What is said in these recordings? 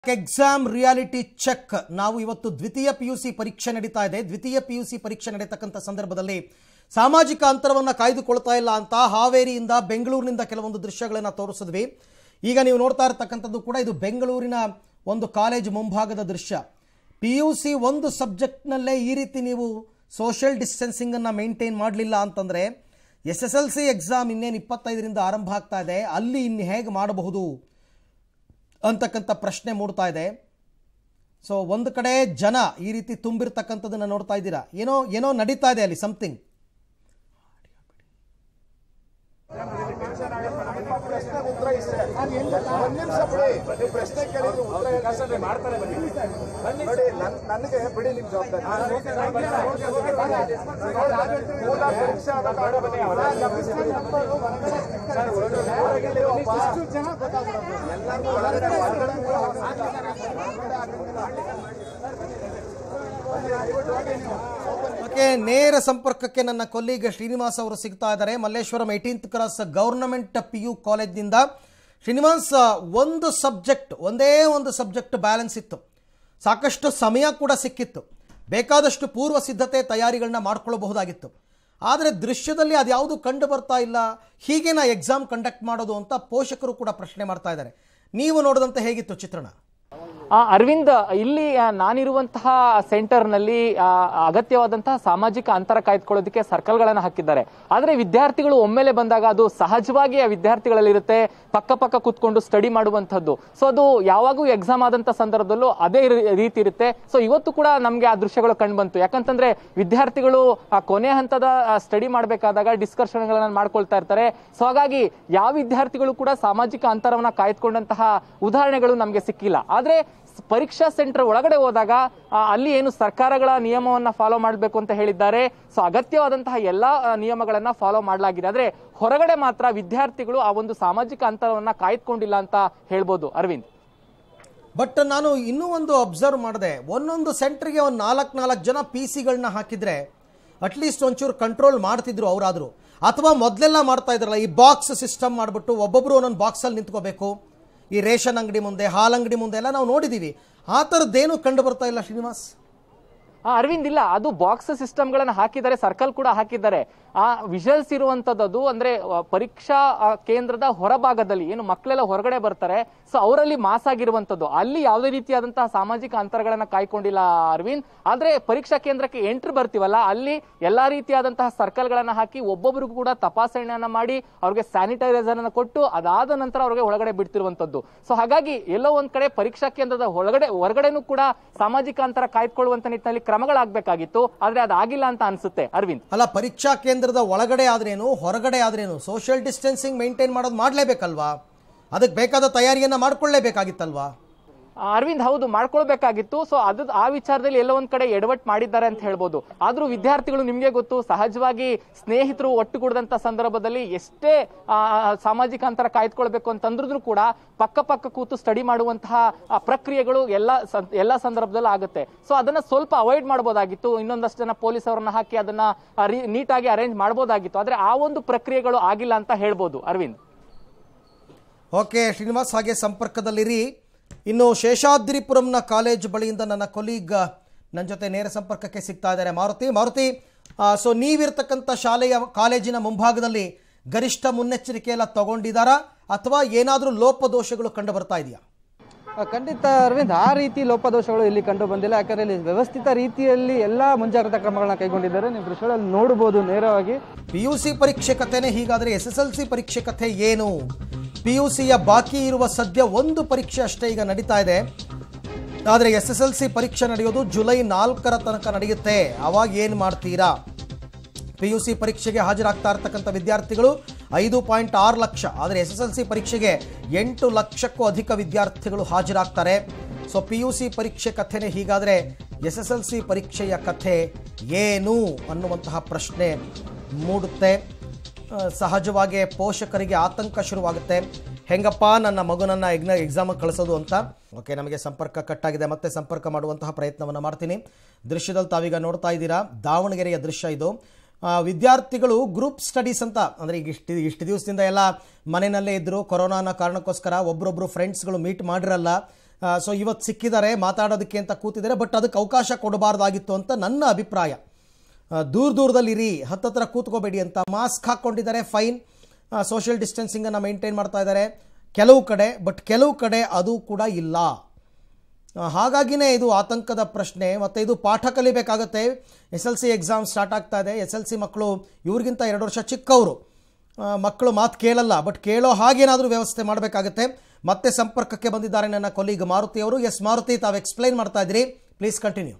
Exam reality check ನಾವು ಇವತ್ತು ದ್ವಿತೀಯ ಪಿ ಯು ಸಿ ಪರೀಕ್ಷೆ ನಡೀತಾ ಇದೆ ದ್ವಿತೀಯ ಪಿ ಯು ಸಿ ಪರೀಕ್ಷೆ ನಡೀತಕ್ಕಂಥ ಸಂದರ್ಭದಲ್ಲಿ ಸಾಮಾಜಿಕ ಅಂತರವನ್ನು ಕಾಯ್ದುಕೊಳ್ತಾ ಇಲ್ಲ ಅಂತ ಹಾವೇರಿಯಿಂದ ಬೆಂಗಳೂರಿನಿಂದ ಕೆಲವೊಂದು ದೃಶ್ಯಗಳನ್ನು ತೋರಿಸಿದ್ವಿ ಈಗ ನೀವು ನೋಡ್ತಾ ಇರತಕ್ಕಂಥದ್ದು ಕೂಡ ಇದು ಬೆಂಗಳೂರಿನ ಒಂದು ಕಾಲೇಜ್ ಮುಂಭಾಗದ ದೃಶ್ಯ ಪಿ ಯು ಸಿ ಒಂದು ಸಬ್ಜೆಕ್ಟ್ನಲ್ಲೇ ಈ ರೀತಿ ನೀವು ಸೋಷಿಯಲ್ ಡಿಸ್ಟೆನ್ಸಿಂಗನ್ನು ಮೇಂಟೈನ್ ಮಾಡಲಿಲ್ಲ ಅಂತಂದರೆ S S L C exam ಇನ್ನೇನು ಇಪ್ಪತ್ತೈದರಿಂದ ಆರಂಭ ಆಗ್ತಾ ಇದೆ ಅಲ್ಲಿ ಇನ್ನು ಹೇಗೆ ಮಾಡಬಹುದು ಅಂತಕ್ಕಂಥ ಪ್ರಶ್ನೆ ಮೂಡ್ತಾ ಇದೆ ಸೊ ಒಂದು ಕಡೆ ಜನ ಈ ರೀತಿ ತುಂಬಿರ್ತಕ್ಕಂಥದ್ದನ್ನು ನೋಡ್ತಾ ಇದ್ದೀರಾ ಏನೋ ಏನೋ ನಡೀತಾ ಇದೆ ಅಲ್ಲಿ ಸಮಥಿಂಗ್ ಒಂದ್ ನಿಮಿಷ ಬಿಡಿ ನೀವು ಪ್ರಶ್ನೆ ಕೇಳಿದ್ರೆ ಉತ್ತರ ಮಾಡ್ತಾರೆ ನೋಡಿ ನನ್- ನನಗೆ ಬಿಡಿ ನಿಮ್ ಜವಾಬ್ದಾರಿ ಮೂಲ ಪರೀಕ್ಷೆ ಆದ ಕಾರಣ ಬನ್ನಿ. ಹೊರಗೆ ಒಬ್ಬ ಎಲ್ಲರಿಗೂ ಒಳಗಡೆ ಹೊರಗಡೆ ಓಕೆ ನೇರ ಸಂಪರ್ಕಕ್ಕೆ ನನ್ನ ಕೊಲ್ಲಿಗ ಶ್ರೀನಿವಾಸ್ ಅವರು ಸಿಗ್ತಾ ಇದ್ದಾರೆ Malleshwaram eighteenth cross government P U ಕಾಲೇಜ್ನಿಂದ ಶ್ರೀನಿವಾಸ್ ಒಂದು ಸಬ್ಜೆಕ್ಟ್ ಒಂದೇ ಒಂದು ಸಬ್ಜೆಕ್ಟ್ ಬ್ಯಾಲೆನ್ಸ್ ಇತ್ತು ಸಾಕಷ್ಟು ಸಮಯ ಕೂಡ ಸಿಕ್ಕಿತ್ತು ಬೇಕಾದಷ್ಟು ಪೂರ್ವ ಸಿದ್ಧತೆ ತಯಾರಿಗಳನ್ನ ಮಾಡ್ಕೊಳ್ಬಹುದಾಗಿತ್ತು ಆದರೆ ದೃಶ್ಯದಲ್ಲಿ ಅದ್ಯಾವುದು ಕಂಡು ಬರ್ತಾ ಇಲ್ಲ ಹೀಗೆ ನಾ ಎಕ್ಸಾಮ್ ಕಂಡಕ್ಟ್ ಮಾಡೋದು ಅಂತ ಪೋಷಕರು ಕೂಡ ಪ್ರಶ್ನೆ ಮಾಡ್ತಾ ಇದ್ದಾರೆ ನೀವು ನೋಡಿದಂತೆ ಹೇಗಿತ್ತು ಚಿತ್ರಣ ಆ, ಅರವಿಂದ್ ಇಲ್ಲಿ ಆ, ನಾನಿರುವಂತಹ ಸೆಂಟರ್ನಲ್ಲಿ ಆ, ಅಗತ್ಯವಾದಂತಹ ಸಾಮಾಜಿಕ ಅಂತರ ಕಾಯ್ದುಕೊಳ್ಳೋದಕ್ಕೆ ಸರ್ಕಲ್ಗಳನ್ನು ಹಾಕಿದ್ದಾರೆ ಆದರೆ ವಿದ್ಯಾರ್ಥಿಗಳು ಒಮ್ಮೆಲೆ ಬಂದಾಗ ಅದು ಸಹಜವಾಗಿ ಆ ವಿದ್ಯಾರ್ಥಿಗಳಲ್ಲಿರುತ್ತೆ ಪಕ್ಕ ಪಕ್ಕ ಕೂತ್ಕೊಂಡು ಸ್ಟಡಿ ಮಾಡುವಂಥದ್ದು ಸೊ ಅದು ಯಾವಾಗೂ ಎಕ್ಸಾಮ್ ಆದಂತ ಸಂದರ್ಭದಲ್ಲೂ ಅದೇ ರೀ- ರೀತಿ ಇರುತ್ತೆ ಸೊ ಇವತ್ತು ಕೂಡ ನಮಗೆ ಆ ದೃಶ್ಯಗಳು ಕಂಡು ಬಂತು ಯಾಕಂತಂದ್ರೆ ವಿದ್ಯಾರ್ಥಿಗಳು ಆ ಕೊನೆ ಹಂತದ ಸ್ಟಡಿ ಮಾಡಬೇಕಾದಾಗ ಡಿಸ್ಕಷನ್ಗಳನ್ನ ಮಾಡ್ಕೊಳ್ತಾ ಇರ್ತಾರೆ ಸೊ ಹಾಗಾಗಿ ಯಾವ ವಿದ್ಯಾರ್ಥಿಗಳು ಕೂಡ ಸಾಮಾಜಿಕ ಅಂತರವನ್ನ ಕಾಯ್ದುಕೊಂಡಂತಹ ಉದಾಹರಣೆಗಳು ನಮಗೆ ಸಿಕ್ಕಿಲ್ಲ ಆದ್ರೆ ಸ್- ಪರೀಕ್ಷಾ ಸೆಂಟರ್ ಒಳಗಡೆ ಹೋದಾಗ ಆ, ಅಲ್ಲಿ ಏನು ಸರ್ಕಾರಗಳ ನಿಯಮವನ್ನ ಫಾಲೋ ಮಾಡಬೇಕು ಅಂತ ಹೇಳಿದ್ದಾರೆ ಸೊ ಅಗತ್ಯವಾದಂತಹ ಎಲ್ಲಾ ಆ, ನಿಯಮಗಳನ್ನ ಫಾಲೋ ಮಾಡಲಾಗಿದೆ ಆದ್ರೆ ಹೊರಗಡೆ ಮಾತ್ರ ವಿದ್ಯಾರ್ಥಿಗಳು ಆ ಒಂದು ಸಾಮಾಜಿಕ ಅಂತರವನ್ನ ಕಾಯ್ದುಕೊಂಡಿಲ್ಲ ಅಂತ ಹೇಳ್ಬೋದು ಅರವಿಂದ್ ಬಟ್ ನಾನು ಇನ್ನೂ ಒಂದು ಅಬ್ಸರ್ವ್ ಮಾಡಿದೆ ಒಂದೊಂದು ಸೆಂಟ್ರಿಗೆ ಒಂದು ನಾಲ್ಕು ನಾಲ್ಕು ಜನ ಪಿ ಸಿಗಳನ್ನ ಹಾಕಿದ್ರೆ ಅಟ್ಲೀಸ್ಟ್ ಒಂಚೂರು ಕಂಟ್ರೋಲ್ ಮಾಡ್ತಿದ್ರು ಅವರಾದರೂ ಅಥವಾ ಮೊದಲೆಲ್ಲ ಮಾಡ್ತಾ ಇದ್ರಲ್ಲ ಈ ಬಾಕ್ಸ್ ಸಿಸ್ಟಮ್ ಮಾಡಿಬಿಟ್ಟು ಒಬ್ಬೊಬ್ಬರು ಒಂದೊಂದು ಬಾಕ್ಸಲ್ಲಿ ನಿಂತ್ಕೋಬೇಕು ಈ ರೇಷನ್ ಅಂಗಡಿ ಮುಂದೆ ಹಾಲ್ ಅಂಗಡಿ ಮುಂದೆ ಎಲ್ಲ ನಾವು ನೋಡಿದ್ದೀವಿ ಆ ಥರದ್ದೇನು ಕಂಡು ಬರ್ತಾ ಇಲ್ಲ ಶ್ರೀನಿವಾಸ್ ಆ, ಅರವಿಂದ್ ಇಲ್ಲ ಅದು ಬಾಕ್ಸ್ ಸಿಸ್ಟಮ್ಗಳನ್ನ ಹಾಕಿದ್ದಾರೆ ಸರ್ಕಲ್ ಕೂಡ ಹಾಕಿದ್ದಾರೆ ಆ ವಿಜುವಲ್ಸ್ ಇರುವಂತದ್ದು ಅಂದ್ರೆ ಆ, ಪರೀಕ್ಷಾ ಆ, ಕೇಂದ್ರದ ಹೊರಭಾಗದಲ್ಲಿ ಏನು ಮಕ್ಕಳೆಲ್ಲ ಹೊರಗಡೆ ಬರ್ತಾರೆ ಸೊ ಅವರಲ್ಲಿ ಮಾಸ್ ಆಗಿರುವಂತದ್ದು ಅಲ್ಲಿ ಯಾವುದೇ ರೀತಿಯಾದಂತಹ ಸಾಮಾಜಿಕ ಅಂತರಗಳನ್ನ ಕಾಯ್ಕೊಂಡಿಲ್ಲ ಅರವಿಂದ್ ಆದ್ರೆ ಪರೀಕ್ಷಾ ಕೇಂದ್ರಕ್ಕೆ ಎಂಟ್ರಿ ಬರ್ತೀವಲ್ಲ ಅಲ್ಲಿ ಎಲ್ಲಾ ರೀತಿಯಾದಂತಹ ಸರ್ಕಲ್ಗಳನ್ನ ಹಾಕಿ ಒಬ್ಬೊಬ್ಬರಿಗೂ ಕೂಡ ತಪಾಸಣೆಯನ್ನ ಮಾಡಿ ಅವ್ರಿಗೆ ಸ್ಯಾನಿಟೈಸರ್ ಅನ್ನ ಕೊಟ್ಟು ಅದಾದ ನಂತರ ಅವ್ರಿಗೆ ಒಳಗಡೆ ಬಿಡ್ತಿರುವಂತದ್ದು ಸೊ ಹಾಗಾಗಿ ಎಲ್ಲೋ ಒಂದ್ ಕಡೆ ಪರೀಕ್ಷಾ ಕೇಂದ್ರದ ಒಳಗಡೆ ಹೊರಗಡೆನೂ ಕೂಡ ಸಾಮಾಜಿಕ ಅಂತರ ಕಾಯ್ದುಕೊಳ್ಳುವಂತ ನಿಟ್ಟಿನಲ್ಲಿ ಕ್ರಮಗಳಾಗಬೇಕಾಗಿತ್ತು ಆದ್ರೆ ಅದಾಗಿಲ್ಲ ಅಂತ ಅನ್ಸುತ್ತೆ ಅರವಿಂದ್ ಅಲ್ಲ ಪರೀಕ್ಷಾ ಕೇಂದ್ರದ ಒಳಗಡೆ ಆದ್ರೇನು ಹೊರಗಡೆ ಆದ್ರೇನು ಸೋಷಿಯಲ್ ಡಿಸ್ಟೆನ್ಸಿಂಗ್ ಮೇಂಟೈನ್ ಮಾಡೋದು ಮಾಡಲೇಬೇಕಲ್ವಾ ಅದಕ್ಕೆ ಬೇಕಾದ ತಯಾರಿಯನ್ನು ಮಾಡ್ಕೊಳ್ಳೇಬೇಕಾಗಿತ್ತಲ್ವಾ ಆ, ಅರವಿಂದ್ ಹೌದು ಮಾಡ್ಕೊಳ್ಬೇಕಾಗಿತ್ತು ಸೊ ಅದು ಆ ವಿಚಾರದಲ್ಲಿ ಎಲ್ಲ ಒಂದ್ ಕಡೆ ಎಡವಟ್ ಮಾಡಿದ್ದಾರೆ ಅಂತ ಹೇಳ್ಬೋದು ಆದ್ರೂ ವಿದ್ಯಾರ್ಥಿಗಳು ನಿಮ್ಗೆ ಗೊತ್ತು ಸಹಜವಾಗಿ ಸ್ನೇಹಿತರು ಒಟ್ಟುಗೂಡದಂತ ಸಂದರ್ಭದಲ್ಲಿ ಎಷ್ಟೇ ಆ, ಸಾಮಾಜಿಕ ಅಂತರ ಕಾಯ್ದುಕೊಳ್ಬೇಕು ಅಂತಂದ್ರೂ ಕೂಡ ಪಕ್ಕ ಪಕ್ಕ ಕೂತು ಸ್ಟಡಿ ಮಾಡುವಂತಹ ಆ, ಪ್ರಕ್ರಿಯೆಗಳು ಎಲ್ಲ ಸಂ- ಎಲ್ಲ ಸಂದರ್ಭದಲ್ಲೂ ಆಗುತ್ತೆ ಸೊ ಅದನ್ನ ಸ್ವಲ್ಪ ಅವಾಯ್ಡ್ ಮಾಡಬಹುದಾಗಿತ್ತು ಇನ್ನೊಂದಷ್ಟು ಜನ ಪೊಲೀಸ್ ಅವರನ್ನ ಹಾಕಿ ಅದನ್ನ ನೀಟಾಗಿ ಅರೇಂಜ್ ಮಾಡಬಹುದಾಗಿತ್ತು ಆದ್ರೆ ಆ ಒಂದು ಪ್ರಕ್ರಿಯೆಗಳು ಆಗಿಲ್ಲ ಅಂತ ಹೇಳ್ಬೋದು ಅರವಿಂದ್ ಓಕೆ ಶ್ರೀನಿವಾಸ್ ಹಾಗೆ ಸಂಪರ್ಕದಲ್ಲಿರಿ ಇನ್ನು ಶೇಷಾದ್ರಿಪುರಂನ ಕಾಲೇಜ್ ಬಳಿಯಿಂದ ನನ್ನ ಕೊಲೀಗ್ ನನ್ನ ಜೊತೆ ನೇರ ಸಂಪರ್ಕಕ್ಕೆ ಸಿಗ್ತಾ ಇದ್ದಾರೆ ಮಾರುತಿ ಮಾರುತಿ ಸೊ ನೀವಿರ್ತಕ್ಕಂಥ ಶಾಲೆಯ ಕಾಲೇಜಿನ ಮುಂಭಾಗದಲ್ಲಿ ಗರಿಷ್ಠ ಮುನ್ನೆಚ್ಚರಿಕೆ ಎಲ್ಲ ತಗೊಂಡಿದ್ದಾರಾ ಅಥವಾ ಏನಾದರೂ ಲೋಪದೋಷಗಳು ಕಂಡು ಬರ್ತಾ ಇದೆಯಾ ಆ, ಖಂಡಿತ ಅರವಿಂದ್ ಆ ರೀತಿ ಲೋಪದೋಷಗಳು ಇಲ್ಲಿ ಕಂಡು ಬಂದಿಲ್ಲ ಯಾಕಂದ್ರೆ ಇಲ್ಲಿ ವ್ಯವಸ್ಥಿತ ರೀತಿಯಲ್ಲಿ ಎಲ್ಲ ಮುಂಜಾಗ್ರತಾ ಕ್ರಮಗಳನ್ನ ಕೈಗೊಂಡಿದ್ದಾರೆ ನೀವು ದೃಶ್ಯಗಳಲ್ಲಿ ನೋಡಬಹುದು ನೇರವಾಗಿ ಪಿ ಯು ಸಿ ಪರೀಕ್ಷೆ ಕಥೆನೇ ಹೀಗಾದರೆ ಎಸ್ ಎಸ್ ಎಲ್ ಸಿ ಪರೀಕ್ಷೆ ಕಥೆ ಏನು ಪಿ ಯು ಸಿಯ ಬಾಕಿ ಇರುವ ಸದ್ಯ ಒಂದು ಪರೀಕ್ಷೆ ಅಷ್ಟೇ ಈಗ ನಡೀತಾ ಇದೆ ಆದರೆ ಎಸ್ ಎಸ್ ಎಲ್ ಸಿ ಪರೀಕ್ಷೆ ನಡೆಯೋದು ಜುಲೈ ನಾಲ್ಕರ ತನಕ ನಡೆಯುತ್ತೆ ಅವಾಗ ಏನು ಮಾಡ್ತೀರಾ ಪಿ ಯು ಸಿ ಪರೀಕ್ಷೆಗೆ ಹಾಜರಾಗ್ತಾ ಇರ್ತಕ್ಕಂಥ ವಿದ್ಯಾರ್ಥಿಗಳು ಐದು ಪಾಯಿಂಟ್ ಆರು ಲಕ್ಷ ಆದರೆ ಎಸ್ ಎಸ್ ಎಲ್ ಸಿ ಪರೀಕ್ಷೆಗೆ ಎಂಟು ಲಕ್ಷಕ್ಕೂ ಅಧಿಕ ವಿದ್ಯಾರ್ಥಿಗಳು ಹಾಜರಾಗ್ತಾರೆ ಸೊ ಪಿ ಯು ಸಿ ಪರೀಕ್ಷೆ ಕಥೆನೇ ಹೀಗಾದರೆ ಎಸ್ ಎಸ್ ಎಲ್ ಸಿ ಪರೀಕ್ಷೆಯ ಕಥೆ ಏನು ಅನ್ನುವಂತಹ ಪ್ರಶ್ನೆ ಮೂಡುತ್ತೆ ಆ, ಸಹಜವಾಗಿ ಪೋಷಕರಿಗೆ ಆತಂಕ ಶುರುವಾಗುತ್ತೆ ಹೆಂಗಪ್ಪ ನನ್ನ ಮಗುನನ್ನು ಎಗ್ನ ಎಕ್ಸಾಮಿಗೆ ಕಳಿಸೋದು ಅಂತ ಓಕೆ ನಮಗೆ ಸಂಪರ್ಕ ಕಟ್ಟಾಗಿದೆ ಮತ್ತೆ ಸಂಪರ್ಕ ಮಾಡುವಂತಹ ಪ್ರಯತ್ನವನ್ನು ಮಾಡ್ತೀನಿ ದೃಶ್ಯದಲ್ಲಿ ತಾವೀಗ ನೋಡ್ತಾ ಇದ್ದೀರಾ ದಾವಣಗೆರೆಯ ದೃಶ್ಯ ಇದು ಆ, ವಿದ್ಯಾರ್ಥಿಗಳು ಗ್ರೂಪ್ ಸ್ಟಡೀಸ್ ಅಂತ ಅಂದರೆ ಈಗ ಇಷ್ಟು ಇಷ್ಟು ದಿವಸದಿಂದ ಎಲ್ಲ ಮನೆಯಲ್ಲೇ ಇದ್ದರು ಕೊರೋನಾನ ಕಾರಣಕ್ಕೋಸ್ಕರ ಒಬ್ಬರೊಬ್ಬರು ಫ್ರೆಂಡ್ಸ್ಗಳು ಮೀಟ್ ಮಾಡಿರಲ್ಲ ಸೊ ಇವತ್ತು ಸಿಕ್ಕಿದ್ದಾರೆ ಮಾತಾಡೋದಕ್ಕೆ ಅಂತ ಕೂತಿದ್ದಾರೆ ಬಟ್ ಅದಕ್ಕೆ ಅವಕಾಶ ಕೊಡಬಾರ್ದಾಗಿತ್ತು ಅಂತ ನನ್ನ ಅಭಿಪ್ರಾಯ ಆ, ದೂರ ದೂರದಲ್ಲಿರಿ ಹತ್ತತ್ರ ಕೂತ್ಕೋಬೇಡಿ ಅಂತ ಮಾಸ್ಕ್ ಹಾಕ್ಕೊಂಡಿದ್ದಾರೆ ಫೈನ್ ಸೋಷಿಯಲ್ ಡಿಸ್ಟೆನ್ಸಿಂಗನ್ನು ಮೇಂಟೈನ್ ಮಾಡ್ತಾ ಇದ್ದಾರೆ ಕೆಲವು ಕಡೆ ಬಟ್ ಕೆಲವು ಕಡೆ ಅದು ಕೂಡ ಇಲ್ಲ ಆ, ಹಾಗಾಗಿನೇ ಇದು ಆತಂಕದ ಪ್ರಶ್ನೆ ಮತ್ತು ಇದು ಪಾಠ ಕಲಿಬೇಕಾಗತ್ತೆ S L C exam start ಆಗ್ತಾ ಇದೆ ಎಸ್ ಎಲ್ ಸಿ ಮಕ್ಕಳು ಇವ್ರಿಗಿಂತ ಎರಡು ವರ್ಷ ಚಿಕ್ಕವರು ಆ, ಮಕ್ಕಳು ಮಾತು ಕೇಳಲ್ಲ ಬಟ್ ಕೇಳೋ ಹಾಗೇನಾದರೂ ವ್ಯವಸ್ಥೆ ಮಾಡಬೇಕಾಗತ್ತೆ ಮತ್ತೆ ಸಂಪರ್ಕಕ್ಕೆ ಬಂದಿದ್ದಾರೆ ನನ್ನ ಕೊಲೀಗ್ ಮಾರುತಿ ಅವರು ಎಸ್ ಮಾರುತಿ ತಾವು ಎಕ್ಸ್ಪ್ಲೈನ್ ಮಾಡ್ತಾ ಇದ್ದೀರಿ ಪ್ಲೀಸ್ ಕಂಟಿನ್ಯೂ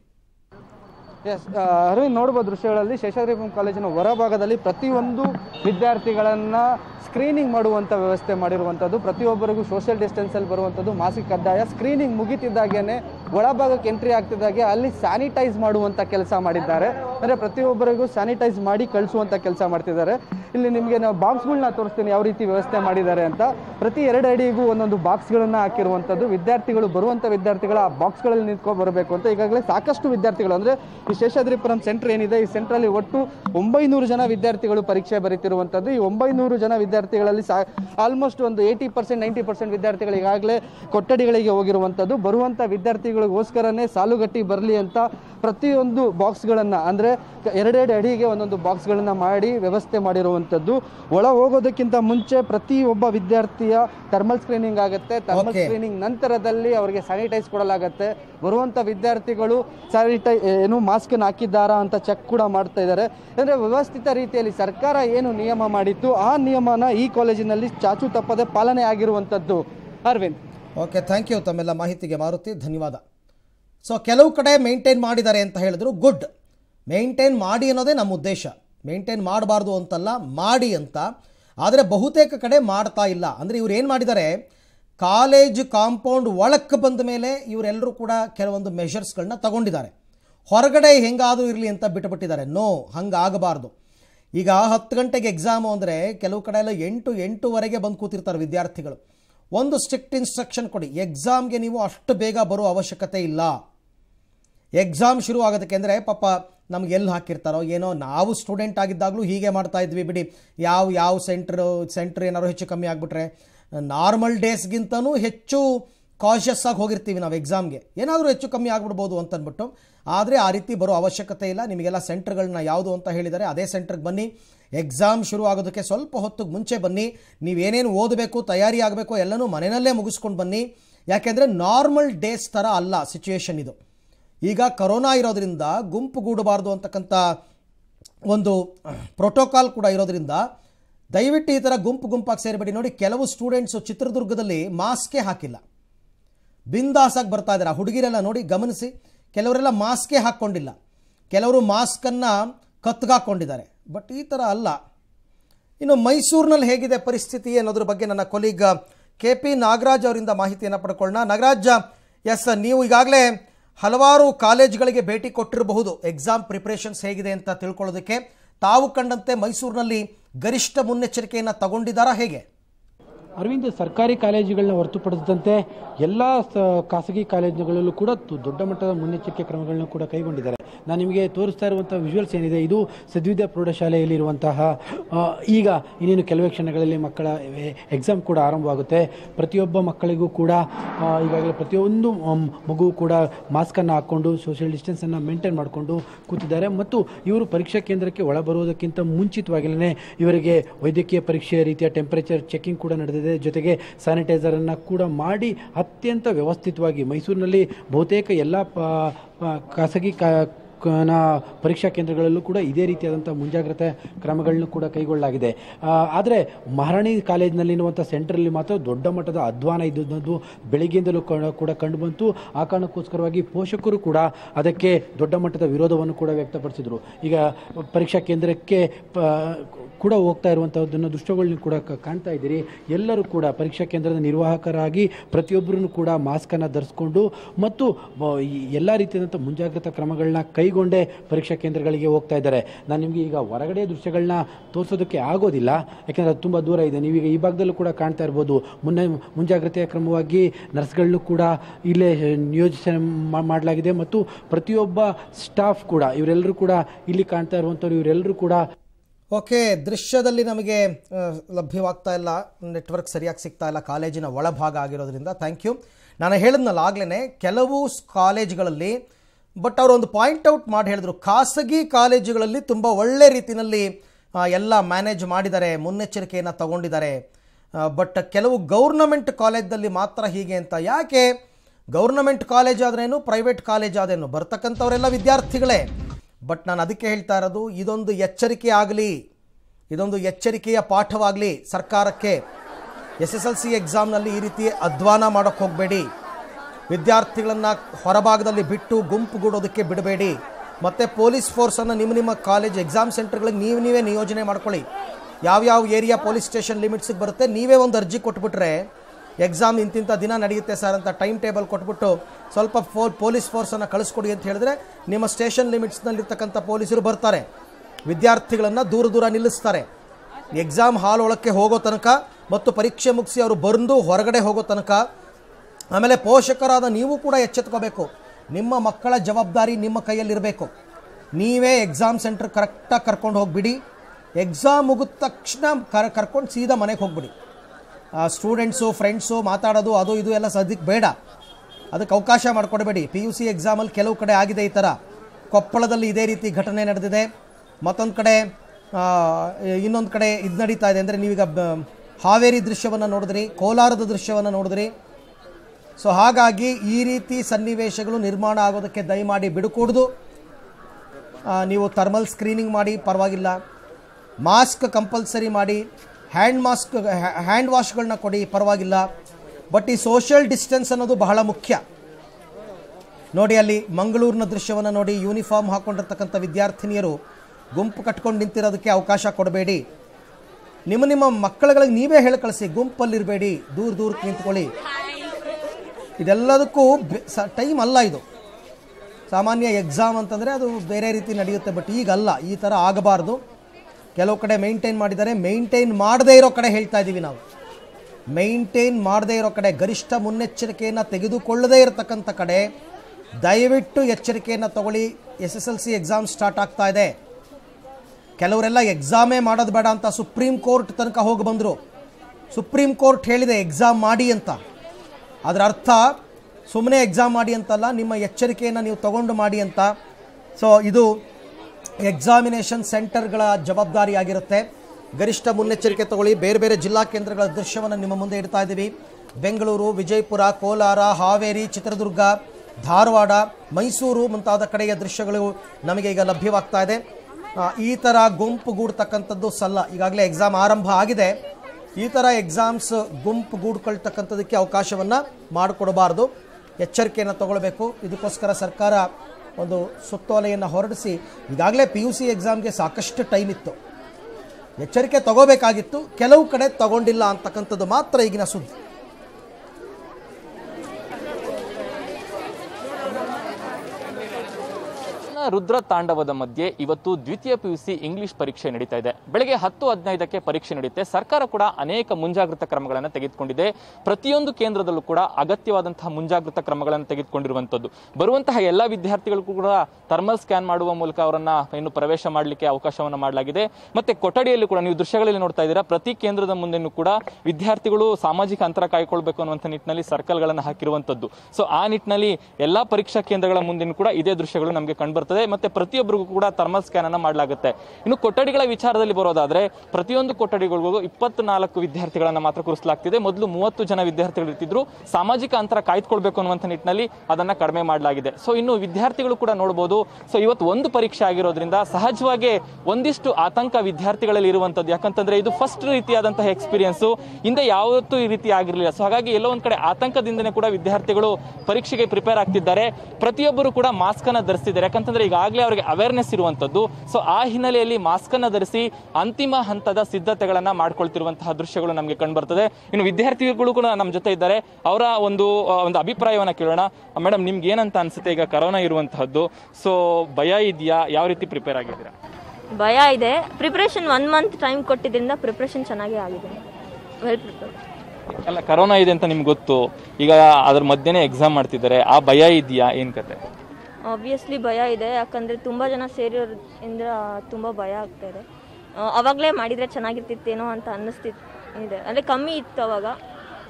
ಎಸ್ ಅರವಿಂದ್ ನೋಡ್ಬೋದು ದೃಶ್ಯಗಳಲ್ಲಿ ಶೇಷಾದ್ರಿ ಕಾಲೇಜಿನ ಹೊರಭಾಗದಲ್ಲಿ ಪ್ರತಿಯೊಂದು ವಿದ್ಯಾರ್ಥಿಗಳನ್ನ ಸ್ಕ್ರೀನಿಂಗ್ ಮಾಡುವಂಥ ವ್ಯವಸ್ಥೆ ಮಾಡಿರುವಂಥದ್ದು ಪ್ರತಿಯೊಬ್ಬರಿಗೂ ಸೋಷಿಯಲ್ ಡಿಸ್ಟೆನ್ಸಲ್ಲಿ ಬರುವಂಥದ್ದು ಮಾಸಿಕ ಕಡ್ಡಾಯ ಸ್ಕ್ರೀನಿಂಗ್ ಮುಗಿತಿದ್ದಾಗೇನೆ ಒಳಭಾಗಕ್ಕೆ ಎಂಟ್ರಿ ಆಗ್ತಿದ್ದಾಗೆ ಅಲ್ಲಿ ಸ್ಯಾನಿಟೈಸ್ ಮಾಡುವಂಥ ಕೆಲಸ ಮಾಡಿದ್ದಾರೆ ಅಂದರೆ ಪ್ರತಿಯೊಬ್ಬರಿಗೂ ಸ್ಯಾನಿಟೈಸ್ ಮಾಡಿ ಕಳಿಸುವಂಥ ಕೆಲಸ ಮಾಡ್ತಿದ್ದಾರೆ ಇಲ್ಲಿ ನಿಮಗೆ ನಾವು ಬಾಕ್ಸ್ಗಳನ್ನ ತೋರಿಸ್ತೀನಿ ಯಾವ ರೀತಿ ವ್ಯವಸ್ಥೆ ಮಾಡಿದ್ದಾರೆ ಅಂತ ಪ್ರತಿ ಎರಡು ಅಡಿಗೂ ಒಂದೊಂದು ಬಾಕ್ಸ್ಗಳನ್ನು ಹಾಕಿರುವಂಥದ್ದು ವಿದ್ಯಾರ್ಥಿಗಳು ಬರುವಂಥ ವಿದ್ಯಾರ್ಥಿಗಳ ಆ ಬಾಕ್ಸ್ಗಳಲ್ಲಿ ನಿಂತ್ಕೊಂಡು ಬರಬೇಕು ಅಂತ ಈಗಾಗಲೇ ಸಾಕಷ್ಟು ವಿದ್ಯಾರ್ಥಿಗಳು ಅಂದರೆ ಈ ಶೇಷಾದ್ರಿಪುರಂ ಸೆಂಟರ್ ಏನಿದೆ ಈ ಸೆಂಟ್ರಲ್ಲಿ ಒಟ್ಟು ಒಂಬೈನೂರು ಜನ ವಿದ್ಯಾರ್ಥಿಗಳು ಪರೀಕ್ಷೆ ಬರೀತಿರುವಂಥದ್ದು ಈ ಒಂಬೈನೂರು ಜನ ವಿದ್ಯಾರ್ಥಿಗಳಲ್ಲಿ ಸಾ ಆಲ್ಮೋಸ್ಟ್ ಒಂದು ಏಯ್ಟಿ ಪರ್ಸೆಂಟ್ ನೈಂಟಿ ಪರ್ಸೆಂಟ್ ವಿದ್ಯಾರ್ಥಿಗಳು ಈಗಾಗಲೇ ಕೊಠಡಿಗಳಿಗೆ ಹೋಗಿರುವಂಥದ್ದು ಬರುವಂಥ ವಿದ್ಯಾರ್ಥಿಗಳಿಗೋಸ್ಕರನೇ ಸಾಲುಗಟ್ಟಿ ಬರಲಿ ಅಂತ ಪ್ರತಿಯೊಂದು ಬಾಕ್ಸ್ಗಳನ್ನು ಅಂದರೆ ಎರಡೆರಡು ಅಡಿಗೆ ಒಂದೊಂದು ಬಾಕ್ಸ್ಗಳನ್ನು ಮಾಡಿ ವ್ಯವಸ್ಥೆ ಮಾಡಿರುವಂಥದ್ದು ಒಳ ಹೋಗೋದಕ್ಕಿಂತ ಮುಂಚೆ ಪ್ರತಿಯೊಬ್ಬ ವಿದ್ಯಾರ್ಥಿಯ ಥರ್ಮಲ್ ಸ್ಕ್ರೀನಿಂಗ್ ಆಗುತ್ತೆ ಥರ್ಮಲ್ Okay. ಸ್ಕ್ರೀನಿಂಗ್ ನಂತರದಲ್ಲಿ ಅವರಿಗೆ ಸ್ಯಾನಿಟೈಸ್ ಕೊಡಲಾಗುತ್ತೆ ಬರುವಂಥ ವಿದ್ಯಾರ್ಥಿಗಳು ಸ್ಯಾನಿಟೈ ಏನು ಮಾಸ್ಕನ್ನು ಹಾಕಿದ್ದಾರಾ ಅಂತ ಚೆಕ್ ಕೂಡ ಮಾಡ್ತಾ ಇದ್ದಾರೆ ಅಂದರೆ ವ್ಯವಸ್ಥಿತ ರೀತಿಯಲ್ಲಿ ಸರ್ಕಾರ ಏನು ನಿಯಮ ಮಾಡಿತ್ತು ಆ ನಿಯಮನ ಈ ಕಾಲೇಜಿನಲ್ಲಿ ಚಾಚು ತಪ್ಪದೆ ಪಾಲನೆ ಆಗಿರುವಂಥದ್ದು ಅರವಿಂದ್ ಓಕೆ ಥ್ಯಾಂಕ್ ಯು ತಮ್ಮೆಲ್ಲ ಮಾಹಿತಿಗೆ ಮಾರುತಿ ಧನ್ಯವಾದ ಸೊ ಕೆಲವು ಕಡೆ ಮೇಂಟೈನ್ ಮಾಡಿದ್ದಾರೆ ಅಂತ ಹೇಳಿದ್ರು ಗುಡ್ ಮೇಂಟೈನ್ ಮಾಡಿ ಅನ್ನೋದೇ ನಮ್ಮ ಉದ್ದೇಶ ಮೇಂಟೈನ್ ಮಾಡಬಾರ್ದು ಅಂತಲ್ಲ ಮಾಡಿ ಅಂತ ಆದರೆ ಬಹುತೇಕ ಕಡೆ ಮಾಡ್ತಾ ಇಲ್ಲ ಅಂದರೆ ಇವ್ರು ಏನು ಮಾಡಿದ್ದಾರೆ ಕಾಲೇಜ್ ಕಾಂಪೌಂಡ್ ಒಳಕ್ಕೆ ಬಂದ ಮೇಲೆ ಇವರೆಲ್ಲರೂ ಕೂಡ ಕೆಲವೊಂದು ಮೆಷರ್ಸ್ಗಳನ್ನ ತಗೊಂಡಿದ್ದಾರೆ ಹೊರಗಡೆ ಹೆಂಗಾದರೂ ಇರಲಿ ಅಂತ ಬಿಟ್ಟುಬಿಟ್ಟಿದ್ದಾರೆ ನೋ ಹಂಗಾಗಬಾರ್ದು ಈಗ ಹತ್ತು ಗಂಟೆಗೆ ಎಕ್ಸಾಮು ಅಂದರೆ ಕೆಲವು ಕಡೆ ಎಲ್ಲ ಎಂಟು ಎಂಟೂವರೆಗೆ ಬಂದು ಕೂತಿರ್ತಾರೆ ವಿದ್ಯಾರ್ಥಿಗಳು ಒಂದು ಸ್ಟ್ರಿಕ್ಟ್ ಇನ್ಸ್ಟ್ರಕ್ಷನ್ ಕೊಡಿ ಎಕ್ಸಾಮ್ಗೆ ನೀವು ಅಷ್ಟು ಬೇಗ ಬರೋ ಅವಶ್ಯಕತೆ ಇಲ್ಲ ಎಕ್ಸಾಮ್ ಶುರು ಆಗೋದಕ್ಕೆ ಅಂದರೆ ಪಾಪ ನಮ್ಗೆ ಎಲ್ಲಿ ಹಾಕಿರ್ತಾರೋ ಏನೋ ನಾವು ಸ್ಟೂಡೆಂಟ್ ಆಗಿದ್ದಾಗಲೂ ಹೀಗೆ ಮಾಡ್ತಾ ಇದ್ವಿ ಬಿಡಿ ಯಾವ ಯಾವ ಸೆಂಟ್ರು ಸೆಂಟ್ರ್ ಏನಾದ್ರು ಹೆಚ್ಚು ಕಮ್ಮಿ ಆಗಿಬಿಟ್ರೆ ನಾರ್ಮಲ್ ಡೇಸ್ಗಿಂತನೂ ಹೆಚ್ಚು ಕಾಷಿಯಸ್ ಆಗಿ ಹೋಗಿರ್ತೀವಿ ನಾವು ಎಕ್ಸಾಮ್ಗೆ ಏನಾದರೂ ಹೆಚ್ಚು ಕಮ್ಮಿ ಆಗಿಬಿಡ್ಬೋದು ಅಂತ ಅಂದ್ಬಿಟ್ಟು ಆದರೆ ಆ ರೀತಿ ಬರೋ ಅವಶ್ಯಕತೆ ಇಲ್ಲ ನಿಮಗೆಲ್ಲ ಸೆಂಟರ್ಗಳನ್ನ ಯಾವುದು ಅಂತ ಹೇಳಿದ್ದಾರೆ ಅದೇ ಸೆಂಟ್ರಿಗೆ ಬನ್ನಿ ಎಕ್ಸಾಮ್ ಶುರು ಆಗೋದಕ್ಕೆ ಸ್ವಲ್ಪ ಹೊತ್ತಿಗೆ ಮುಂಚೆ ಬನ್ನಿ ನೀವೇನೇನು ಓದಬೇಕು ತಯಾರಿ ಆಗಬೇಕು ಎಲ್ಲನೂ ಮನೆಯಲ್ಲೇ ಮುಗಿಸ್ಕೊಂಡು ಬನ್ನಿ ಯಾಕೆಂದರೆ ನಾರ್ಮಲ್ ಡೇಸ್ ಥರ ಅಲ್ಲ ಸಿಚುವೇಶನ್ ಇದು ಈಗ ಕರೋನಾ ಇರೋದ್ರಿಂದ ಗುಂಪುಗೂಡಬಾರ್ದು ಅಂತಕ್ಕಂಥ ಒಂದು ಪ್ರೋಟೋಕಾಲ್ ಕೂಡ ಇರೋದ್ರಿಂದ ದಯವಿಟ್ಟು ಈ ಥರ ಗುಂಪು ಗುಂಪಾಗಿ ಸೇರಿಬೇಡಿ ನೋಡಿ ಕೆಲವು ಸ್ಟೂಡೆಂಟ್ಸು ಚಿತ್ರದುರ್ಗದಲ್ಲಿ ಮಾಸ್ಕೇ ಹಾಕಿಲ್ಲ ಬಿಂದಾಸಾಗಿ ಬರ್ತಾ ಇದ್ದಾರೆ ಆ ಹುಡುಗಿರೆಲ್ಲ ನೋಡಿ ಗಮನಿಸಿ ಕೆಲವರೆಲ್ಲ ಮಾಸ್ಕೇ ಹಾಕ್ಕೊಂಡಿಲ್ಲ ಕೆಲವರು ಮಾಸ್ಕನ್ನು ಕತ್ಗಾಕೊಂಡಿದ್ದಾರೆ ಬಟ್ ಈ ಥರ ಅಲ್ಲ ಇನ್ನು ಮೈಸೂರಿನಲ್ಲಿ ಹೇಗಿದೆ ಪರಿಸ್ಥಿತಿ ಅನ್ನೋದ್ರ ಬಗ್ಗೆ ನನ್ನ ಕೊಲೀಗ್ ಕೆ ಪಿ ನಾಗರಾಜ್ ಅವರಿಂದ ಮಾಹಿತಿಯನ್ನು ಪಡ್ಕೊಳ್ಳೋಣ ನಾಗರಾಜ್ ಎಸ್ ನೀವು ಈಗಾಗಲೇ ಹಲವಾರು ಕಾಲೇಜ್ಗಳಿಗೆ ಭೇಟಿ ಕೊಟ್ಟಿರಬಹುದು ಎಕ್ಸಾಮ್ ಪ್ರಿಪ್ರೇಷನ್ಸ್ ಹೇಗಿದೆ ಅಂತ ತಿಳ್ಕೊಳ್ಳೋದಕ್ಕೆ ತಾವು ಕಂಡಂತೆ ಮೈಸೂರಿನಲ್ಲಿ ಗರಿಷ್ಠ ಮುನ್ನೆಚ್ಚರಿಕೆಯನ್ನು ತಗೊಂಡಿದ್ದಾರಾ ಹೇಗೆ ಅರವಿಂದ್ ಸರ್ಕಾರಿ ಕಾಲೇಜುಗಳನ್ನ ಹೊರತುಪಡಿಸಿದಂತೆ ಎಲ್ಲ ಸ- ಖಾಸಗಿ ಕಾಲೇಜುಗಳಲ್ಲೂ ಕೂಡ ತು- ದೊಡ್ಡ ಮಟ್ಟದ ಮುನ್ನೆಚ್ಚರಿಕೆ ಕ್ರಮಗಳನ್ನು ಕೂಡ ಕೈಗೊಂಡಿದ್ದಾರೆ ನಾನು ನಿಮಗೆ ತೋರಿಸ್ತಾ ಇರುವಂಥ ವಿಜುವಲ್ಸ್ ಏನಿದೆ ಇದು ಸದ್ವಿದ್ಯಾ ಪ್ರೌಢಶಾಲೆಯಲ್ಲಿರುವಂತಹ ಆ, ಈಗ ಇನ್ನೇನು ಕೆಲವೇ ಕ್ಷಣಗಳಲ್ಲಿ ಮಕ್ಕಳ ಎಕ್ಸಾಮ್ ಕೂಡ ಆರಂಭವಾಗುತ್ತೆ ಪ್ರತಿಯೊಬ್ಬ ಮಕ್ಕಳಿಗೂ ಕೂಡ ಆ, ಈಗಾಗಲೇ ಪ್ರತಿಯೊಂದು ಮ್, ಮಗು ಕೂಡ ಮಾಸ್ಕನ್ನು ಹಾಕ್ಕೊಂಡು ಸೋಷಿಯಲ್ ಡಿಸ್ಟೆನ್ಸನ್ನು ಮೇಂಟೈನ್ ಮಾಡಿಕೊಂಡು ಕೂತಿದ್ದಾರೆ ಮತ್ತು ಇವರು ಪರೀಕ್ಷಾ ಕೇಂದ್ರಕ್ಕೆ ಒಳ ಬರುವುದಕ್ಕಿಂತ ಮುಂಚಿತವಾಗಿಯೇ ಇವರಿಗೆ ವೈದ್ಯಕೀಯ ಪರೀಕ್ಷೆಯ ರೀತಿಯ ಟೆಂಪರೇಚರ್ ಚೆಕಿಂಗ್ ಕೂಡ ನಡೆದಿದೆ ಜೊತೆಗೆ ಸ್ಯಾನಿಟೈಸರನ್ನು ಕೂಡ ಮಾಡಿ ಅತ್ಯಂತ ವ್ಯವಸ್ಥಿತವಾಗಿ ಮೈಸೂರಿನಲ್ಲಿ ಬಹುತೇಕ ಎಲ್ಲ ಪ- ಪ- ಖಾಸಗಿ ಕಾ ಕ- ನ ಪರೀಕ್ಷಾ ಕೇಂದ್ರಗಳಲ್ಲೂ ಕೂಡ ಇದೇ ರೀತಿಯಾದಂಥ ಮುಂಜಾಗ್ರತೆ ಕ್ರಮಗಳನ್ನು ಕೂಡ ಕೈಗೊಳ್ಳಲಾಗಿದೆ ಆದರೆ ಮಹಾರಾಣಿ ಕಾಲೇಜಿನಲ್ಲಿರುವಂಥ ಸೆಂಟ್ರಲ್ಲಿ ಮಾತ್ರ ದೊಡ್ಡ ಮಟ್ಟದ ಅಧ್ವಾನ ಇದ್ದದ್ದು ಬೆಳಗ್ಗೆಯಿಂದಲೂ ಕೂಡ- ಕೂಡ ಕಂಡುಬಂತು ಆ ಕಾರಣಕ್ಕೋಸ್ಕರವಾಗಿ ಪೋಷಕರು ಕೂಡ ಅದಕ್ಕೆ ದೊಡ್ಡ ಮಟ್ಟದ ವಿರೋಧವನ್ನು ಕೂಡ ವ್ಯಕ್ತಪಡಿಸಿದರು ಈಗ ಪರೀಕ್ಷಾ ಕೇಂದ್ರಕ್ಕೆ ಪ- ಕೂಡ ಹೋಗ್ತಾ ಇರುವಂಥದ್ದನ್ನು ದೃಶ್ಯಗಳನ್ನ ಕೂಡ ಕ- ಕಾಣ್ತಾ ಇದ್ದೀರಿ ಎಲ್ಲರೂ ಕೂಡ ಪರೀಕ್ಷಾ ಕೇಂದ್ರದ ನಿರ್ವಾಹಕರಾಗಿ ಪ್ರತಿಯೊಬ್ಬರೂ ಕೂಡ ಮಾಸ್ಕನ್ನು ಧರಿಸ್ಕೊಂಡು ಮತ್ತು ಬ- ಈ ಎಲ್ಲ ರೀತಿಯಾದಂಥ ಮುಂಜಾಗ್ರತಾ ಕ್ರಮಗಳನ್ನ ಕೈಗೊಂಡೇ ಪರೀಕ್ಷಾ ಕೇಂದ್ರಗಳಿಗೆ ಹೋಗ್ತಾ ಇದ್ದಾರೆ ನಾನು ನಿಮಗೆ ಈಗ ಹೊರಗಡೆ ದೃಶ್ಯಗಳನ್ನ ತೋರಿಸೋದಕ್ಕೆ ಆಗೋದಿಲ್ಲ ಯಾಕೆಂದರೆ ಅದು ತುಂಬ ದೂರ ಇದೆ ನೀವೀಗ ಈ ಭಾಗದಲ್ಲೂ ಕೂಡ ಕಾಣ್ತಾ ಇರ್ಬೋದು ಮುನ್ನೆ ಮುಂಜಾಗ್ರತೆಯ ಕ್ರಮವಾಗಿ ನರ್ಸ್ಗಳನ್ನು ಕೂಡ ಇಲ್ಲೇ ನಿಯೋಜಿಸನೆ ಮಾ- ಮಾಡಲಾಗಿದೆ ಮತ್ತು ಪ್ರತಿಯೊಬ್ಬ ಸ್ಟಾಫ್ ಕೂಡ ಇವರೆಲ್ಲರೂ ಕೂಡ ಇಲ್ಲಿ ಕಾಣ್ತಾ ಇರುವಂಥವ್ರು ಇವರೆಲ್ಲರೂ ಕೂಡ ಓಕೆ ದೃಶ್ಯದಲ್ಲಿ ನಮಗೆ ಆ, ಲಭ್ಯವಾಗ್ತಾ ಇಲ್ಲ ನೆಟ್ವರ್ಕ್ ಸರಿಯಾಗಿ ಸಿಗ್ತಾ ಇಲ್ಲ ಕಾಲೇಜಿನ ಒಳಭಾಗ ಆಗಿರೋದ್ರಿಂದ ಥ್ಯಾಂಕ್ ಯು ನಾನು ಹೇಳಿದ್ನಲ್ಲ ಆಗ್ಲೇ ಕೆಲವು ಸ್- ಕಾಲೇಜ್ಗಳಲ್ಲಿ ಬಟ್ ಅವರು ಒಂದು ಪಾಯಿಂಟ್ ಔಟ್ ಮಾಡಿ ಹೇಳಿದ್ರು ಖಾಸಗಿ ಕಾಲೇಜುಗಳಲ್ಲಿ ತುಂಬ ಒಳ್ಳೆ ರೀತಿಯಲ್ಲಿ ಆ, ಎಲ್ಲ ಮ್ಯಾನೇಜ್ ಮಾಡಿದ್ದಾರೆ ಮುನ್ನೆಚ್ಚರಿಕೆಯನ್ನು ತಗೊಂಡಿದ್ದಾರೆ ಬಟ್ ಕೆಲವು ಗೌರ್ನಮೆಂಟ್ ಕಾಲೇಜಲ್ಲಿ ಮಾತ್ರ ಹೀಗೆ ಅಂತ ಯಾಕೆ ಗೌರ್ನಮೆಂಟ್ ಕಾಲೇಜ್ ಆದ್ರೇನು ಪ್ರೈವೇಟ್ ಕಾಲೇಜ್ ಆದ್ರೇನು ಬರ್ತಕ್ಕಂಥವರೆಲ್ಲ ವಿದ್ಯಾರ್ಥಿಗಳೇ ಬಟ್ ನಾನು ಅದಕ್ಕೆ ಹೇಳ್ತಾ ಇರೋದು ಇದೊಂದು ಎಚ್ಚರಿಕೆ ಆಗಲಿ ಇದೊಂದು ಎಚ್ಚರಿಕೆಯ ಪಾಠವಾಗಲಿ ಸರ್ಕಾರಕ್ಕೆ ಎಸ್ ಎಸ್ ಎಲ್ ಸಿ ಎಕ್ಸಾಮ್ನಲ್ಲಿ ಈ ರೀತಿ ಅಧ್ವಾನ ಮಾಡೋಕ್ಕೆ ಹೋಗಬೇಡಿ ವಿದ್ಯಾರ್ಥಿಗಳನ್ನು ಹೊರಭಾಗದಲ್ಲಿ ಬಿಟ್ಟು ಗುಂಪುಗೂಡೋದಕ್ಕೆ ಬಿಡಬೇಡಿ ಮತ್ತು ಪೊಲೀಸ್ ಫೋರ್ಸನ್ನು ನಿಮ್ಮ ನಿಮ್ಮ ಕಾಲೇಜ್ ಎಕ್ಸಾಮ್ ಸೆಂಟರ್ಗಳಿಗೆ ನೀವು ನೀವೇ ನಿಯೋಜನೆ ಮಾಡ್ಕೊಳ್ಳಿ ಯಾವ್ಯಾವ ಏರಿಯಾ ಪೊಲೀಸ್ ಸ್ಟೇಷನ್ ಲಿಮಿಟ್ಸಿಗೆ ಬರುತ್ತೆ ನೀವೇ ಒಂದು ಅರ್ಜಿ ಕೊಟ್ಬಿಟ್ರೆ ಎಕ್ಸಾಮ್ ಇಂತಿಂಥ ದಿನ ನಡೆಯುತ್ತೆ ಸರ್ ಅಂತ ಟೈಮ್ ಟೇಬಲ್ ಕೊಟ್ಬಿಟ್ಟು ಸ್ವಲ್ಪ ಫೋ ಪೊಲೀಸ್ ಫೋರ್ಸನ್ನು ಕಳಿಸ್ಕೊಡಿ ಅಂತ ಹೇಳಿದ್ರೆ ನಿಮ್ಮ ಸ್ಟೇಷನ್ ಲಿಮಿಟ್ಸ್ನಲ್ಲಿರ್ತಕ್ಕಂಥ ಪೊಲೀಸರು ಬರ್ತಾರೆ ವಿದ್ಯಾರ್ಥಿಗಳನ್ನು ದೂರ ದೂರ ನಿಲ್ಲಿಸ್ತಾರೆ ಎಕ್ಸಾಮ್ ಹಾಲ್ ಒಳಕ್ಕೆ ಹೋಗೋ ತನಕ ಮತ್ತು ಪರೀಕ್ಷೆ ಮುಗಿಸಿ ಅವರು ಬಂದು ಹೊರಗಡೆ ಹೋಗೋ ತನಕ ಆಮೇಲೆ ಪೋಷಕರಾದ ನೀವು ಕೂಡ ಎಚ್ಚೆತ್ಕೋಬೇಕು ನಿಮ್ಮ ಮಕ್ಕಳ ಜವಾಬ್ದಾರಿ ನಿಮ್ಮ ಕೈಯಲ್ಲಿರಬೇಕು ನೀವೇ ಎಕ್ಸಾಮ್ ಸೆಂಟರ್ ಕರೆಕ್ಟಾಗಿ ಕರ್ಕೊಂಡು ಹೋಗ್ಬಿಡಿ ಎಕ್ಸಾಮ್ ಮುಗಿದ ತಕ್ಷಣ ಕರ್ ಕರ್ಕೊಂಡು ಸೀದಾ ಮನೆಗೆ ಹೋಗ್ಬಿಡಿ ಸ್ಟೂಡೆಂಟ್ಸು ಫ್ರೆಂಡ್ಸು ಮಾತಾಡೋದು ಅದು ಇದು ಎಲ್ಲ ಸದ್ಯಕ್ಕೆ ಬೇಡ ಅದಕ್ಕೆ ಅವಕಾಶ ಮಾಡಿಕೊಡಬೇಡಿ ಪಿ ಯು ಸಿ ಎಕ್ಸಾಮಲ್ಲಿ ಕೆಲವು ಕಡೆ ಆಗಿದೆ ಈ ಥರ ಕೊಪ್ಪಳದಲ್ಲಿ ಇದೇ ರೀತಿ ಘಟನೆ ನಡೆದಿದೆ ಮತ್ತೊಂದು ಕಡೆ ಇನ್ನೊಂದು ಕಡೆ ಇದು ನಡೀತಾ ಇದೆ ಅಂದರೆ ನೀವೀಗ ಬ- ಹಾವೇರಿ ದೃಶ್ಯವನ್ನು ನೋಡಿದ್ರಿ ಕೋಲಾರದ ದೃಶ್ಯವನ್ನು ನೋಡಿದ್ರಿ ಸೊ ಹಾಗಾಗಿ ಈ ರೀತಿ ಸನ್ನಿವೇಶಗಳು ನಿರ್ಮಾಣ ಆಗೋದಕ್ಕೆ ದಯಮಾಡಿ ಬಿಡುಕೂಡ್ದು ಆ, ನೀವು ಥರ್ಮಲ್ ಸ್ಕ್ರೀನಿಂಗ್ ಮಾಡಿ ಪರವಾಗಿಲ್ಲ ಮಾಸ್ಕ್ ಕಂಪಲ್ಸರಿ ಮಾಡಿ ಹ್ಯಾಂಡ್ ಮಾಸ್ಕ್ ಹ್ಯಾಂಡ್ ವಾಶ್ಗಳನ್ನ ಕೊಡಿ ಪರವಾಗಿಲ್ಲ ಬಟ್ ಈ ಸೋಷಿಯಲ್ ಡಿಸ್ಟೆನ್ಸ್ ಅನ್ನೋದು ಬಹಳ ಮುಖ್ಯ ನೋಡಿ ಅಲ್ಲಿ ಮಂಗಳೂರಿನ ದೃಶ್ಯವನ್ನು ನೋಡಿ ಯೂನಿಫಾರ್ಮ್ ಹಾಕೊಂಡಿರ್ತಕ್ಕಂಥ ವಿದ್ಯಾರ್ಥಿನಿಯರು ಗುಂಪು ಕಟ್ಕೊಂಡು ನಿಂತಿರೋದಕ್ಕೆ ಅವಕಾಶ ಕೊಡಬೇಡಿ ನಿಮ್ಮ ನಿಮ್ಮ ಮಕ್ಕಳುಗಳಿಗೆ ನೀವೇ ಹೇಳಿ ಕಳಿಸಿ ಗುಂಪಲ್ಲಿರಬೇಡಿ ದೂರ ದೂರಕ್ಕೆ ನಿಂತ್ಕೊಳ್ಳಿ ಇದೆಲ್ಲದಕ್ಕೂ ಟೈಮ್ ಅಲ್ಲ ಇದು ಸಾಮಾನ್ಯ ಎಕ್ಸಾಮ್ ಅಂತಂದರೆ ಅದು ಬೇರೆ ರೀತಿ ನಡೆಯುತ್ತೆ ಬಟ್ ಈಗಲ್ಲ ಈ ಥರ ಆಗಬಾರ್ದು ಕೆಲವು ಕಡೆ ಮೇಂಟೈನ್ ಮಾಡಿದ್ದಾರೆ ಮೇಂಟೈನ್ ಮಾಡದೇ ಇರೋ ಕಡೆ ಹೇಳ್ತಾ ಇದ್ದೀವಿ ನಾವು ಮೇಂಟೈನ್ ಮಾಡದೇ ಇರೋ ಕಡೆ ಗರಿಷ್ಠ ಮುನ್ನೆಚ್ಚರಿಕೆಯನ್ನು ತೆಗೆದುಕೊಳ್ಳದೇ ಇರತಕ್ಕಂಥ ಕಡೆ ದಯವಿಟ್ಟು ಎಚ್ಚರಿಕೆಯನ್ನು ತಗೊಳ್ಳಿ S S L C exam start ಆಗ್ತಾ ಇದೆ ಕೆಲವರೆಲ್ಲ ಎಕ್ಸಾಮೇ ಮಾಡೋದು ಬೇಡ ಅಂತ ಸುಪ್ರೀಂ ಕೋರ್ಟ್ ತನಕ ಹೋಗಿ ಬಂದರು ಸುಪ್ರೀಂ ಕೋರ್ಟ್ ಹೇಳಿದೆ ಎಕ್ಸಾಮ್ ಮಾಡಿ ಅಂತ ಅದರ ಅರ್ಥ ಸುಮ್ಮನೆ ಎಕ್ಸಾಮ್ ಮಾಡಿ ಅಂತಲ್ಲ ನಿಮ್ಮ ಎಚ್ಚರಿಕೆಯನ್ನು ನೀವು ತಗೊಂಡು ಮಾಡಿ ಅಂತ ಸೊ ಇದು ಎಕ್ಸಾಮಿನೇಷನ್ ಸೆಂಟರ್ಗಳ ಜವಾಬ್ದಾರಿಯಾಗಿರುತ್ತೆ ಗರಿಷ್ಠ ಮುನ್ನೆಚ್ಚರಿಕೆ ತಗೊಳ್ಳಿ ಬೇರೆ ಬೇರೆ ಜಿಲ್ಲಾ ಕೇಂದ್ರಗಳ ದೃಶ್ಯವನ್ನು ನಿಮ್ಮ ಮುಂದೆ ಇಡ್ತಾ ಇದ್ದೀವಿ ಬೆಂಗಳೂರು ವಿಜಯಪುರ ಕೋಲಾರ ಹಾವೇರಿ ಚಿತ್ರದುರ್ಗ ಧಾರವಾಡ ಮೈಸೂರು ಮುಂತಾದ ಕಡೆಯ ದೃಶ್ಯಗಳು ನಮಗೆ ಈಗ ಲಭ್ಯವಾಗ್ತಾ ಇದೆ ಆ, ಈ ಥರ ಗುಂಪುಗೂಡ್ತಕ್ಕಂಥದ್ದು ಸಲ್ಲ ಈಗಾಗಲೇ ಎಕ್ಸಾಮ್ ಆರಂಭ ಆಗಿದೆ ಈ ಥರ ಎಕ್ಸಾಮ್ಸ್ ಗುಂಪು ಗೂಡ್ಕೊಳ್ತಕ್ಕಂಥದ್ದಕ್ಕೆ ಅವಕಾಶವನ್ನು ಮಾಡಿಕೊಡಬಾರ್ದು ಎಚ್ಚರಿಕೆಯನ್ನು ತಗೊಳ್ಬೇಕು ಇದಕ್ಕೋಸ್ಕರ ಸರ್ಕಾರ ಒಂದು ಸುತ್ತೋಲೆಯನ್ನು ಹೊರಡಿಸಿ ಈಗಾಗಲೇ ಪಿ ಯು ಸಿ ಎಕ್ಸಾಮ್ಗೆ ಸಾಕಷ್ಟು ಟೈಮ್ ಇತ್ತು ಎಚ್ಚರಿಕೆ ತಗೋಬೇಕಾಗಿತ್ತು ಕೆಲವು ಕಡೆ ತಗೊಂಡಿಲ್ಲ ಅಂತಕ್ಕಂಥದ್ದು ಮಾತ್ರ ಈಗಿನ ಸುದ್ದಿ ರುದ್ರ ತಾಂಡವದ ಮಧ್ಯೆ ಇವತ್ತು ದ್ವಿತೀಯ ಪಿಯುಸಿ ಇಂಗ್ಲಿಷ್ ಪರೀಕ್ಷೆ ನಡೀತಾ ಇದೆ ಬೆಳಗ್ಗೆ ಹತ್ತು ಹದಿನೈದಕ್ಕೆ ಪರೀಕ್ಷೆ ನಡೆಯುತ್ತೆ ಸರ್ಕಾರ ಕೂಡ ಅನೇಕ ಮುಂಜಾಗ್ರತಾ ಕ್ರಮಗಳನ್ನು ತೆಗೆದುಕೊಂಡಿದೆ ಪ್ರತಿಯೊಂದು ಕೇಂದ್ರದಲ್ಲೂ ಕೂಡ ಅಗತ್ಯವಾದಂತಹ ಮುಂಜಾಗ್ರತಾ ಕ್ರಮಗಳನ್ನು ತೆಗೆದುಕೊಂಡಿರುವಂತದ್ದು ಬರುವಂತಹ ಎಲ್ಲ ವಿದ್ಯಾರ್ಥಿಗಳಿಗೂ ಕೂಡ ಥರ್ಮಲ್ ಸ್ಕ್ಯಾನ್ ಮಾಡುವ ಮೂಲಕ ಅವರನ್ನ ಇನ್ನು ಪ್ರವೇಶ ಮಾಡಲಿಕ್ಕೆ ಅವಕಾಶವನ್ನು ಮಾಡಲಾಗಿದೆ ಮತ್ತೆ ಕೊಠಡಿಯಲ್ಲಿ ಕೂಡ ನೀವು ದೃಶ್ಯಗಳಲ್ಲಿ ನೋಡ್ತಾ ಇದ್ದೀರಾ ಪ್ರತಿ ಕೇಂದ್ರದ ಮುಂದೆನೂ ಕೂಡ ವಿದ್ಯಾರ್ಥಿಗಳು ಸಾಮಾಜಿಕ ಅಂತರ ಕಾಯ್ಕೊಳ್ಬೇಕು ಅನ್ನುವಂಥ ನಿಟ್ಟಿನಲ್ಲಿ ಸರ್ಕಲ್ಗಳನ್ನು ಹಾಕಿರುವಂತದ್ದು ಸೊ ಆ ನಿಟ್ಟಿನಲ್ಲಿ ಎಲ್ಲಾ ಪರೀಕ್ಷಾ ಕೇಂದ್ರಗಳ ಮುಂದೆನೂ ಕೂಡ ಇದೇ ದೃಶ್ಯಗಳು ನಮಗೆ ಕಂಡುಬರ್ತದೆ ಮತ್ತೆ ಪ್ರತಿಯೊಬ್ಬರಿಗೂ ಕೂಡ ಥರ್ಮಲ್ ಸ್ಕ್ಯಾನ್ ಅನ್ನ ಮಾಡಲಾಗುತ್ತೆ ಇನ್ನು ಕೊಠಡಿಗಳ ವಿಚಾರದಲ್ಲಿ ಬರೋದಾದ್ರೆ ಪ್ರತಿಯೊಂದು ಕೊಠಡಿಗಳಿಗೂ ಇಪ್ಪತ್ನಾಲ್ಕು ವಿದ್ಯಾರ್ಥಿಗಳನ್ನ ಮಾತ್ರ ಕೂರಿಸಲಾಗ್ತಿದೆ ಮೊದಲು ಮೂವತ್ತು ಜನ ವಿದ್ಯಾರ್ಥಿಗಳು ಇರ್ತಿದ್ರು ಸಾಮಾಜಿಕ ಅಂತರ ಕಾಯ್ದುಕೊಳ್ಬೇಕು ಅನ್ನುವಂಥ ನಿಟ್ಟಿನಲ್ಲಿ ಅದನ್ನ ಕಡಿಮೆ ಮಾಡಲಾಗಿದೆ ಸೊ ಇನ್ನು ವಿದ್ಯಾರ್ಥಿಗಳು ಕೂಡ ನೋಡಬಹುದು ಸೊ ಇವತ್ತು ಒಂದು ಪರೀಕ್ಷೆ ಆಗಿರೋದ್ರಿಂದ ಸಹಜವಾಗಿ ಒಂದಿಷ್ಟು ಆತಂಕ ವಿದ್ಯಾರ್ಥಿಗಳಲ್ಲಿ ಇರುವಂತದ್ದು ಯಾಕಂತಂದ್ರೆ ಇದು ಫಸ್ಟ್ ರೀತಿಯಾದಂತಹ ಎಕ್ಸ್ಪೀರಿಯನ್ಸ್ ಹಿಂದೆ ಯಾವತ್ತೂ ಈ ರೀತಿ ಆಗಿರಲಿಲ್ಲ ಸೊ ಹಾಗಾಗಿ ಎಲ್ಲೋ ಒಂದ್ ಕಡೆ ಆತಂಕದಿಂದನೇ ಕೂಡ ವಿದ್ಯಾರ್ಥಿಗಳು ಪರೀಕ್ಷೆಗೆ ಪ್ರಿಪೇರ್ ಆಗ್ತಿದ್ದಾರೆ ಪ್ರತಿಯೊಬ್ಬರು ಕೂಡ ಮಾಸ್ಕ್ ಅನ್ನ ಧರಿಸ್ತಿದ್ದಾರೆ ಯಾಕಂತಂದ್ರೆ ಈಗಾಗಲೇ ಅವರಿಗೆ ಅವೇರ್ನೆಸ್ ಇರುವಂತದ್ದು ಸೊ ಆ ಹಿನ್ನೆಲೆಯಲ್ಲಿ ಮಾಸ್ಕ್ ಅನ್ನ ಧರಿಸಿ ಅಂತಿಮ ಹಂತದ ಸಿದ್ಧತೆಗಳನ್ನ ಮಾಡ್ಕೊಳ್ತಿರುವಂತಹ ದೃಶ್ಯಗಳು ನಮಗೆ ಕಂಡು ಬರ್ತದೆ ಇನ್ನು ವಿದ್ಯಾರ್ಥಿಗಳು ಕೂಡ ನಮ್ಮ ಜೊತೆ ಇದ್ದಾರೆ ಅವರ ಒಂದು ಆ, ಒಂದು ಅಭಿಪ್ರಾಯವನ್ನ ಕೇಳೋಣ ಮೇಡಮ್ ನಿಮ್ಗೆ ಏನಂತ ಅನ್ಸುತ್ತೆ ಈಗ ಕರೋನಾ ಇರುವಂತಹದ್ದು ಸೊ ಭಯ ಇದೆಯಾ ಯಾವ ರೀತಿ ಪ್ರಿಪೇರ್ ಆಗಿದ್ದೀರಾ ಭಯ ಇದೆ ಪ್ರಿಪ್ರೇಷನ್ ಒನ್ ಮಂತ್ ಟೈಮ್ ಕೊಟ್ಟಿದ್ದರಿಂದ ಪ್ರಿಪ್ರೇಷನ್ ಚೆನ್ನಾಗೇ ಆಗಿದೆ ವೆಲ್ ಪ್ರಿಪೇರ್ಡ್ ಅಲ್ಲ ಕರೋನಾ ಇದೆ ಅಂತ ನಿಮ್ಗೆ ಗೊತ್ತು ಈಗ ಅದ್ರ ಮಧ್ಯೆನೇ ಎಕ್ಸಾಮ್ ಮಾಡ್ತಿದ್ದಾರೆ ಆ ಭಯ ಇದೆಯಾ ಏನ್ ಕತೆ ಆಬ್ವಿಯಸ್ಲಿ ಭಯ ಇದೆ ಯಾಕಂದರೆ ತುಂಬ ಜನ ಸೇರಿರೋದ್ರಿಂದ ತುಂಬ ಭಯ ಆಗ್ತಾ ಇದೆ ಅವಾಗಲೇ ಮಾಡಿದರೆ ಚೆನ್ನಾಗಿರ್ತಿತ್ತೇನೋ ಅಂತ ಅನ್ನಿಸ್ತಿತ್ತು ಇದೆ ಅಂದರೆ ಕಮ್ಮಿ ಇತ್ತು ಅವಾಗ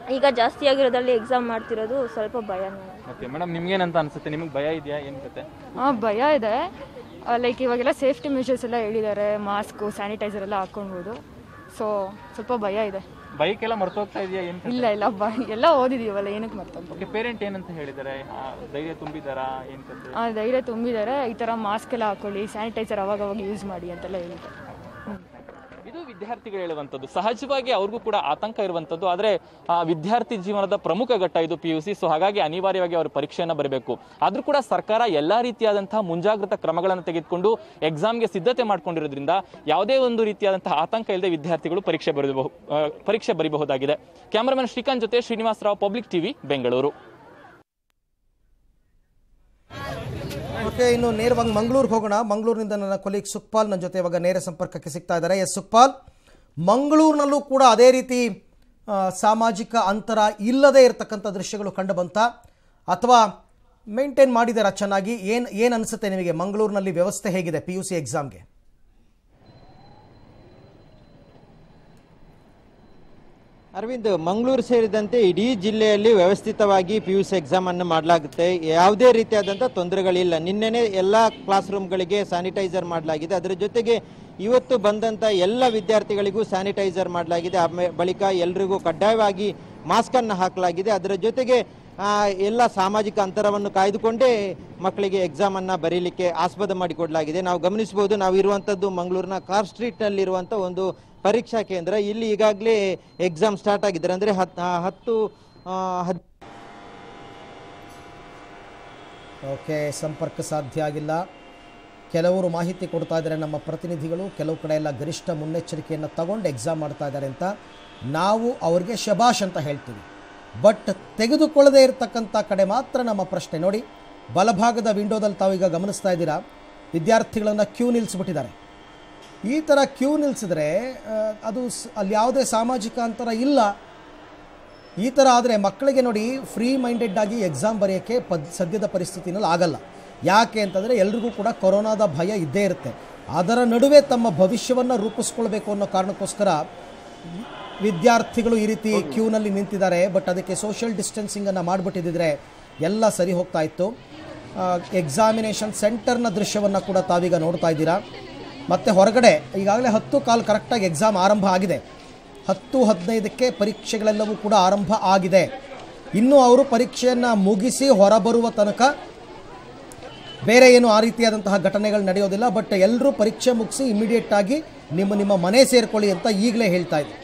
ಈಗ ಜಾಸ್ತಿ ಆಗಿರೋದ್ರಲ್ಲಿ ಎಕ್ಸಾಮ್ ಮಾಡ್ತಿರೋದು ಸ್ವಲ್ಪ ಭಯನೇ ಓಕೆ ಮೇಡಮ್ ನಿಮ್ಗೇನಂತ ಅನ್ಸುತ್ತೆ ನಿಮಗೆ ಭಯ ಇದೆಯಾ ಏನ್ ಕತೆ ಹಾಂ ಭಯ ಇದೆ ಲೈಕ್ ಇವಾಗೆಲ್ಲ ಸೇಫ್ಟಿ ಮೆಷರ್ಸ್ ಎಲ್ಲ ಹೇಳಿದ್ದಾರೆ ಮಾಸ್ಕು ಸ್ಯಾನಿಟೈಸರ್ ಎಲ್ಲ ಹಾಕ್ಕೊಳ್ಬೋದು ಸೊ ಸ್ವಲ್ಪ ಭಯ ಇದೆ ಬೈಕ್ ಎಲ್ಲ ಮರ್ತೋಗ್ತಾ ಇದೆಯಾ ಏನ್ ಇಲ್ಲ ಇಲ್ಲ ಬ ಎಲ್ಲ ಓದಿದೀವಲ್ಲ ಏನಕ್ಕೆ ಮರ್ತಂತ ಓಕೆ ಪೇರೆಂಟ್ ಏನಂತ ಹೇಳಿದ್ದಾರೆ ಆ, ಧೈರ್ಯ ತುಂಬಿದಾರಾ ಏನ್ ಕತೆ ಆ ಧೈರ್ಯ ತುಂಬಿದ್ದಾರೆ ಈ ಥರ ಮಾಸ್ಕ್ ಎಲ್ಲ ಹಾಕೊಳ್ಳಿ ಸ್ಯಾನಿಟೈಸರ್ ಅವಾಗ ಅವಾಗ ಯೂಸ್ ಮಾಡಿ ಅಂತೆಲ್ಲ ಹೇಳಿದ್ದಾರೆ ಇದು ವಿದ್ಯಾರ್ಥಿಗಳು ಹೇಳುವಂಥದ್ದು ಸಹಜವಾಗಿ ಅವ್ರಿಗೂ ಕೂಡ ಆತಂಕ ಇರುವಂಥದ್ದು ಆದರೆ ಆ, ವಿದ್ಯಾರ್ಥಿ ಜೀವನದ ಪ್ರಮುಖ ಘಟ್ಟ ಇದು ಪಿ ಯು ಸಿ ಸೊ ಹಾಗಾಗಿ ಅನಿವಾರ್ಯವಾಗಿ ಅವರು ಪರೀಕ್ಷೆಯನ್ನು ಬರಬೇಕು ಆದರೂ ಕೂಡ ಸರ್ಕಾರ ಎಲ್ಲ ರೀತಿಯಾದಂತಹ ಮುಂಜಾಗ್ರತಾ ಕ್ರಮಗಳನ್ನು ತೆಗೆದುಕೊಂಡು ಎಕ್ಸಾಮ್ಗೆ ಸಿದ್ಧತೆ ಮಾಡ್ಕೊಂಡಿರೋದ್ರಿಂದ ಯಾವುದೇ ಒಂದು ರೀತಿಯಾದಂತಹ ಆತಂಕ ಇಲ್ಲದೆ ವಿದ್ಯಾರ್ಥಿಗಳು ಪರೀಕ್ಷೆ ಬರೀಬಹುದು ಪರೀಕ್ಷೆ ಬರೀಬಹುದಾಗಿದೆ ಕ್ಯಾಮರಾಮನ್ ಶ್ರೀಕಾಂತ್ ಜೊತೆ Srinivas Rao public TV Bengaluru okay ಇನ್ನು ನೇರವಾಗಿ ಮಂಗಳೂರಿಗೆ ಹೋಗೋಣ ಮಂಗಳೂರಿನಿಂದ ನನ್ನ ಕೊಲೀಗ್ ಸುಕ್ಪಾಲ್ ನನ್ನ ಜೊತೆ ಇವಾಗ ನೇರ ಸಂಪರ್ಕಕ್ಕೆ ಸಿಗ್ತಾ ಇದ್ದಾರೆ ಎಸ್ ಸುಕ್ಪಾಲ್ ಮಂಗಳೂರಿನಲ್ಲೂ ಕೂಡ ಅದೇ ರೀತಿ ಆ, ಸಾಮಾಜಿಕ ಅಂತರ ಇಲ್ಲದೆ ಇರತಕ್ಕಂಥ ದೃಶ್ಯಗಳು ಕಂಡು ಬಂತ ಅಥವಾ ಮೇಂಟೈನ್ ಮಾಡಿದಾರಾ ಚೆನ್ನಾಗಿ ಏನು ಏನು ಅನಿಸುತ್ತೆ ನಿಮಗೆ ಮಂಗಳೂರಿನಲ್ಲಿ ವ್ಯವಸ್ಥೆ ಹೇಗಿದೆ ಪಿ ಯು ಸಿ ಎಕ್ಸಾಮ್ಗೆ ಅರವಿಂದ್ ಮಂಗಳೂರು ಸೇರಿದಂತೆ ಇಡೀ ಜಿಲ್ಲೆಯಲ್ಲಿ ವ್ಯವಸ್ಥಿತವಾಗಿ ಪಿ ಯು ಸಿ ಎಕ್ಸಾಮ್ ಅನ್ನು ಮಾಡಲಾಗುತ್ತೆ ಯಾವುದೇ ರೀತಿಯಾದಂಥ ತೊಂದರೆಗಳಿಲ್ಲ ನಿನ್ನೆನೆ ಎಲ್ಲ ಕ್ಲಾಸ್ ರೂಮ್ಗಳಿಗೆ ಸ್ಯಾನಿಟೈಸರ್ ಮಾಡಲಾಗಿದೆ ಅದರ ಜೊತೆಗೆ ಇವತ್ತು ಬಂದಂಥ ಎಲ್ಲ ವಿದ್ಯಾರ್ಥಿಗಳಿಗೂ ಸ್ಯಾನಿಟೈಸರ್ ಮಾಡಲಾಗಿದೆ ಆಮೇ ಬಳಿಕ ಎಲ್ರಿಗೂ ಕಡ್ಡಾಯವಾಗಿ ಮಾಸ್ಕ್ ಅನ್ನು ಹಾಕಲಾಗಿದೆ ಅದರ ಜೊತೆಗೆ ಆ, ಎಲ್ಲ ಸಾಮಾಜಿಕ ಅಂತರವನ್ನು ಕಾಯ್ದುಕೊಂಡೇ ಮಕ್ಕಳಿಗೆ ಎಕ್ಸಾಮ್ ಅನ್ನ ಬರೀಲಿಕ್ಕೆ ಆಸ್ಪದ ಮಾಡಿಕೊಡಲಾಗಿದೆ ನಾವು ಗಮನಿಸಬಹುದು ನಾವು ಇರುವಂತದ್ದು ಮಂಗಳೂರಿನ ಕಾರ್ ಸ್ಟ್ರೀಟ್ ನಲ್ಲಿ ಇರುವಂತ ಒಂದು ಪರೀಕ್ಷಾ ಕೇಂದ್ರ ಇಲ್ಲಿ ಈಗಾಗಲೇ ಎಕ್ಸಾಮ್ ಸ್ಟಾರ್ಟ್ ಆಗಿದ್ದಾರೆ ಅಂದ್ರೆ ಹತ್- ಆ, ಹತ್ತು ಆ, ಹದ್ ಓಕೆ ಸಂಪರ್ಕ ಸಾಧ್ಯ ಆಗಿಲ್ಲ ಕೆಲವರು ಮಾಹಿತಿ ಕೊಡ್ತಾ ಇದ್ದಾರೆ ನಮ್ಮ ಪ್ರತಿನಿಧಿಗಳು ಕೆಲವು ಕಡೆ ಎಲ್ಲ ಗರಿಷ್ಠ ಮುನ್ನೆಚ್ಚರಿಕೆಯನ್ನು ತಗೊಂಡು ಎಕ್ಸಾಮ್ ಮಾಡ್ತಾ ಇದ್ದಾರೆ ಅಂತ ನಾವು ಅವ್ರಿಗೆ ಶಬಾಷ್ ಅಂತ ಹೇಳ್ತೀವಿ ಬಟ್ ತೆಗೆದುಕೊಳ್ಳದೇ ಇರತಕ್ಕಂಥ ಕಡೆ ಮಾತ್ರ ನಮ್ಮ ಪ್ರಶ್ನೆ ನೋಡಿ ಬಲಭಾಗದ ವಿಂಡೋದಲ್ಲಿ ತಾವೀಗ ಗಮನಿಸ್ತಾ ಇದ್ದೀರಾ ವಿದ್ಯಾರ್ಥಿಗಳನ್ನು ಕ್ಯೂ ನಿಲ್ಲಿಸ್ಬಿಟ್ಟಿದ್ದಾರೆ ಈ ಥರ ಕ್ಯೂ ನಿಲ್ಲಿಸಿದ್ರೆ ಆ, ಅದು ಸ್- ಅಲ್ಲಿ ಯಾವುದೇ ಸಾಮಾಜಿಕ ಅಂತರ ಇಲ್ಲ ಈ ಥರ ಆದರೆ ಮಕ್ಕಳಿಗೆ ನೋಡಿ ಫ್ರೀ ಮೈಂಡೆಡ್ ಆಗಿ ಎಕ್ಸಾಮ್ ಬರೆಯೋಕ್ಕೆ ಪದ್ ಸದ್ಯದ ಪರಿಸ್ಥಿತಿನಲ್ಲಿ ಆಗಲ್ಲ ಯಾಕೆ ಅಂತಂದರೆ ಎಲ್ರಿಗೂ ಕೂಡ ಕೊರೋನಾದ ಭಯ ಇದ್ದೇ ಇರುತ್ತೆ ಅದರ ನಡುವೆ ತಮ್ಮ ಭವಿಷ್ಯವನ್ನು ರೂಪಿಸ್ಕೊಳ್ಬೇಕು ಅನ್ನೋ ಕಾರಣಕ್ಕೋಸ್ಕರ ವಿದ್ಯಾರ್ಥಿಗಳು ಈ ರೀತಿ ಕ್ಯೂನಲ್ಲಿ ನಿಂತಿದ್ದಾರೆ ಬಟ್ ಅದಕ್ಕೆ ಸೋಷಿಯಲ್ ಡಿಸ್ಟೆನ್ಸಿಂಗನ್ನು ಮಾಡಿಬಿಟ್ಟಿದ್ದರೆ ಎಲ್ಲ ಸರಿ ಹೋಗ್ತಾ ಇತ್ತು ಎಕ್ಸಾಮಿನೇಷನ್ ಸೆಂಟರ್ನ ದೃಶ್ಯವನ್ನು ಕೂಡ ತಾವೀಗ ನೋಡ್ತಾ ಇದ್ದೀರಾ ಮತ್ತು ಹೊರಗಡೆ ಈಗಾಗಲೇ ಹತ್ತು ಕಾಲ್ ಕರೆಕ್ಟಾಗಿ ಎಕ್ಸಾಮ್ ಆರಂಭ ಆಗಿದೆ ಹತ್ತು ಹದಿನೈದಕ್ಕೆ ಪರೀಕ್ಷೆಗಳೆಲ್ಲವೂ ಕೂಡ ಆರಂಭ ಆಗಿದೆ ಇನ್ನು ಅವರು ಪರೀಕ್ಷೆಯನ್ನು ಮುಗಿಸಿ ಹೊರಬರುವ ತನಕ ಬೇರೆ ಏನು ಆ ರೀತಿಯಾದಂತಹ ಘಟನೆಗಳು ನಡೆಯೋದಿಲ್ಲ ಬಟ್ ಎಲ್ಲರೂ ಪರೀಕ್ಷೆ ಮುಗಿಸಿ ಇಮಿಡಿಯೇಟ್ ಆಗಿ ನಿಮ್ಮ ನಿಮ್ಮ ಮನೆ ಸೇರ್ಕೊಳ್ಳಿ ಅಂತ ಈಗಲೇ ಹೇಳ್ತಾ ಇದ್ದೆ